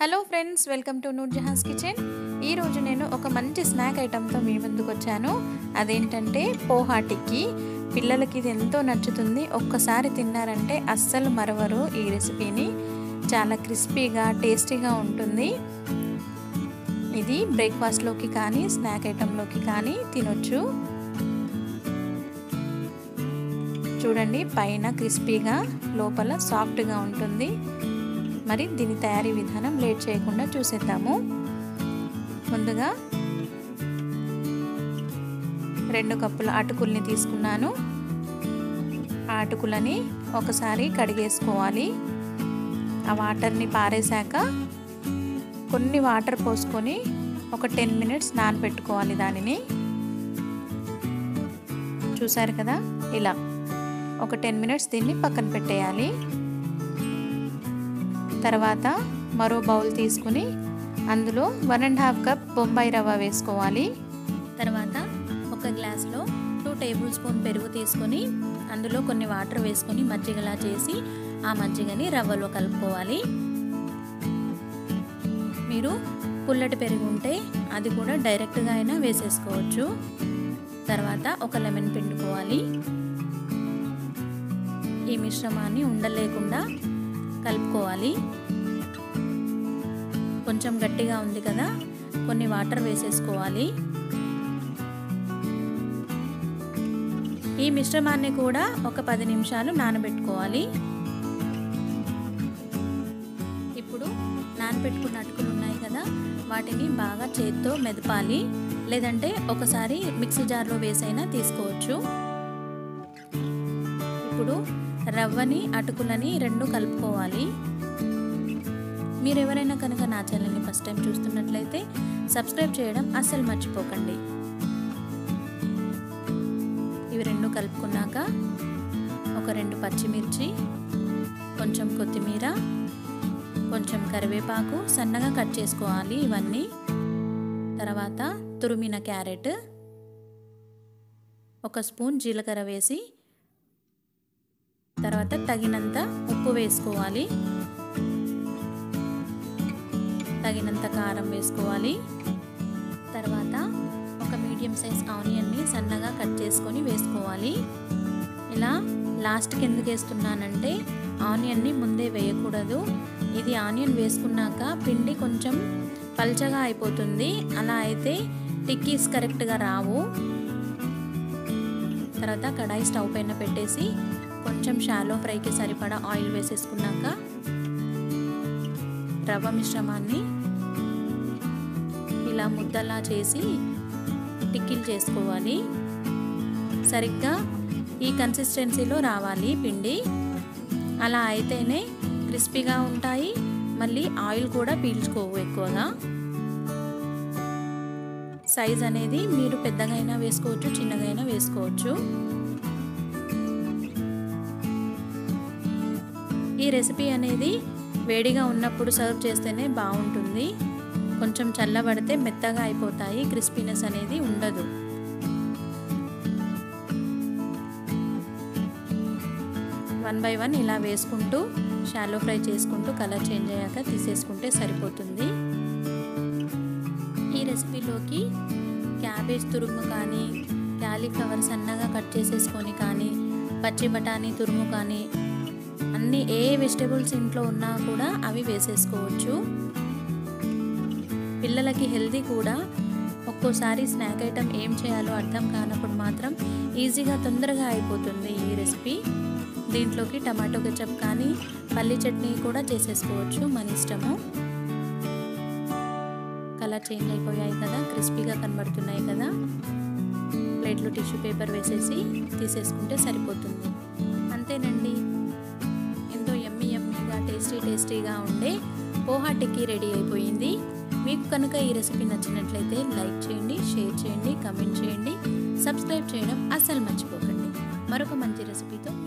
hello friends welcome to Noor జహాస్ kitchen ఈరోజు నేను ఒక మంచి స్నాక్ ఐటెంతో మీ ముందుకు వచ్చాను అదేంటంటే పోహా టిక్కీ పిల్లలకి ఇది ఎంతో నచ్చుతుంది ఒక్కసారి తిన్నారంటే అస్సలు మరవరు ఈ రెసిపీని చాలా క్రిస్పీగా టేస్టీగా ఉంటుంది ఇది బ్రేక్ఫాస్ట్లోకి కానీ స్నాక్ ఐటెంలోకి కానీ తినొచ్చు చూడండి పైన క్రిస్పీగా లోపల సాఫ్ట్గా ఉంటుంది మరి దీని తయారీ విధానం లేట్ చేయకుండా చూసేద్దాము ముందుగా రెండు కప్పుల అటుకుల్ని తీసుకున్నాను ఆ అటుకులని ఒకసారి కడిగేసుకోవాలి ఆ వాటర్ని పారేశాక కొన్ని వాటర్ పోసుకొని ఒక టెన్ మినిట్స్ నానబెట్టుకోవాలి దానిని చూసారు కదా ఇలా ఒక టెన్ మినిట్స్ దీన్ని పక్కన పెట్టేయాలి తర్వాత మరో బౌల్ తీసుకుని అందులో one and half cup Bombay rava వేసుకోవాలి తర్వాత ఒక గ్లాస్లో టూ టేబుల్ స్పూన్ పెరుగు తీసుకొని అందులో కొన్ని వాటర్ వేసుకొని మజ్జిగలా చేసి ఆ మజ్జిగని రవ్వలో కలుపుకోవాలి మీరు పుల్లటి పెరుగు ఉంటే అది కూడా డైరెక్ట్గా అయినా వేసేసుకోవచ్చు తర్వాత ఒక లెమన్ పిండుకోవాలి ఈ మిశ్రమాన్ని ఉండలేకుండా కలుపుకోవాలి కొంచెం గట్టిగా ఉంది కదా కొన్ని వాటర్ వేసేసుకోవాలి ఈ మిశ్రమాన్ని కూడా ఒక పది నిమిషాలు నానబెట్టుకోవాలి ఇప్పుడు నానబెట్టుకున్న అటుకులు ఉన్నాయి కదా వాటిని బాగా చేత్తో మెదపాలి లేదంటే ఒకసారి మిక్సీ జార్లో వేసైనా తీసుకోవచ్చు ఇప్పుడు రవ్వని అటుకులని రెండు కలుపుకోవాలి మీరు ఎవరైనా కనుక నా ఛానల్ని ఫస్ట్ టైం చూస్తున్నట్లయితే సబ్స్క్రైబ్ చేయడం అస్సలు మర్చిపోకండి ఇవి రెండు కలుపుకున్నాక ఒక రెండు పచ్చిమిర్చి కొంచెం కొత్తిమీర కొంచెం కరివేపాకు సన్నగా కట్ చేసుకోవాలి ఇవన్నీ తర్వాత తురిమిన క్యారెట్ ఒక స్పూన్ జీలకర్ర వేసి తర్వాత తగినంత ఉప్పు వేసుకోవాలి తగినంత కారం వేసుకోవాలి తర్వాత ఒక మీడియం సైజ్ ఆనియన్ని సన్నగా కట్ చేసుకొని వేసుకోవాలి ఇలా లాస్ట్కి ఎందుకు వేస్తున్నానంటే ఆనియన్ని ముందే వేయకూడదు ఇది ఆనియన్ వేసుకున్నాక పిండి కొంచెం పల్చగా అయిపోతుంది అలా అయితే టిక్కీస్ కరెక్ట్గా రావు తర్వాత కడాయి స్టవ్ పైన పెట్టేసి కొంచెం షాలో ఫ్రైకి సరిపడా ఆయిల్ వేసేసుకున్నాక రవ్వ మిశ్రమాన్ని ఇలా ముద్దలా చేసి టిక్కిలు చేసుకోవాలి సరిగ్గా ఈ కన్సిస్టెన్సీలో రావాలి పిండి అలా అయితేనే క్రిస్పీగా ఉంటాయి మళ్ళీ ఆయిల్ కూడా పీల్చుకోవు ఎక్కువగా సైజ్ అనేది మీరు పెద్దగా అయినా వేసుకోవచ్చు చిన్నగా అయినా వేసుకోవచ్చు ఈ రెసిపీ అనేది వేడిగా ఉన్నప్పుడు సర్వ్ చేస్తేనే బాగుంటుంది కొంచెం చల్లబడితే మెత్తగా అయిపోతాయి క్రిస్పీనెస్ అనేది ఉండదు వన్ బై వన్ ఇలా వేసుకుంటూ షాలో ఫ్రై చేసుకుంటూ కలర్ చేంజ్ అయ్యాక తీసేసుకుంటే సరిపోతుంది ఈ రెసిపీలోకి క్యాబేజ్ తురుము కానీ క్యాలీఫ్లవర్ సన్నగా కట్ చేసేసుకొని కానీ పచ్చి బఠానీ తురుము కానీ అన్ని ఏ వెజిటేబుల్స్ ఇంట్లో ఉన్నా కూడా అవి వేసేసుకోవచ్చు పిల్లలకి హెల్దీ కూడా ఒక్కోసారి స్నాక్ ఐటెం ఏం చేయాలో అర్థం కానప్పుడు మాత్రం ఈజీగా తొందరగా అయిపోతుంది ఈ రెసిపీ దీంట్లోకి టమాటో కెచప్ కానీ పల్లి చట్నీ కూడా చేసేసుకోవచ్చు మన ఇష్టము కలర్ చేంజ్ అయిపోయాయి కదా క్రిస్పీగా కనబడుతున్నాయి కదా ప్లేట్లో టిష్యూ పేపర్ వేసేసి తీసేసుకుంటే సరిపోతుంది అంతేనండి ఎంతో ఎమ్మి ఎమ్మిగా టేస్టీ టేస్టీగా ఉండే పోహా టిక్కీ రెడీ అయిపోయింది మీకు కనుక ఈ రెసిపీ నచ్చినట్లయితే లైక్ చేయండి షేర్ చేయండి కమెంట్ చేయండి సబ్స్క్రైబ్ చేయడం అస్సలు మర్చిపోకండి మరొక మంచి రెసిపీతో